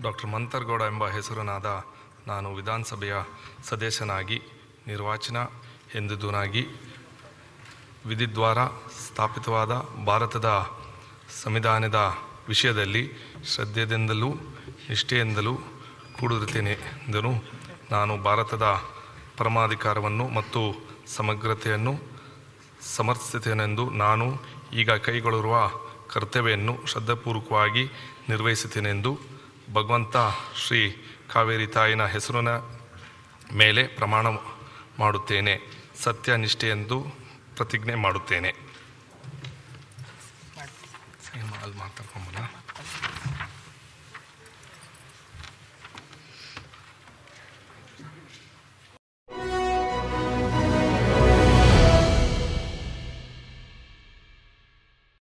doctor Mantar Gowda ಎಂಬ ಹೆಸರನಾದ ನಾನು ವಿಧಾನಸಭೆಯ ಸದಸ್ಯನಾಗಿ ನಿರ್ವಾಚನ ಎಂದುದನಾಗಿ ವಿಧಿದ್ವಾರ ಸ್ಥಾಪಿತವಾದ ಭಾರತದ ಸಂವಿಧಾನದ ವಿಷಯದಲ್ಲಿ ಶ್ರದ್ಧೆಯಿಂದಲೂ ನಿಷ್ಠೆಯಿಂದಲೂ ಕೂಡಿರುತ್ತೇನೆಂದನು ನಾನು ಭಾರತದ ಪರಮಾಧಿಕಾರವನ್ನು ಮತ್ತು ಸಮಗ್ರತೆಯನ್ನು ಸಮರ್ಥಿಸುತ್ತೇನೆಂದು ನಾನು ಈಗ ಕೈಗೊಳ್ಳಿರುವ ಕರ್ತವ್ಯವನ್ನು ಶ್ರದ್ಧಾಪೂರ್ವಕವಾಗಿ ನಿರ್ವಹಿಸುತ್ತೇನೆಂದು ಭಗವಂತ ಶ್ರೀ ಕಾವೇರಿ ತಾಯಿನ ಹೆಸರಿನ ಮೇಲೆ ಪ್ರಮಾಣ ಮಾಡುತ್ತೇನೆ ಸತ್ಯ ನಿಷ್ಠೆಯೆಂದು ಪ್ರತಿಜ್ಞೆ ಮಾಡುತ್ತೇನೆ ಅಲ್ಲಿ ಮಾತಾಡ್ಕೊಂಬಲ್ಲ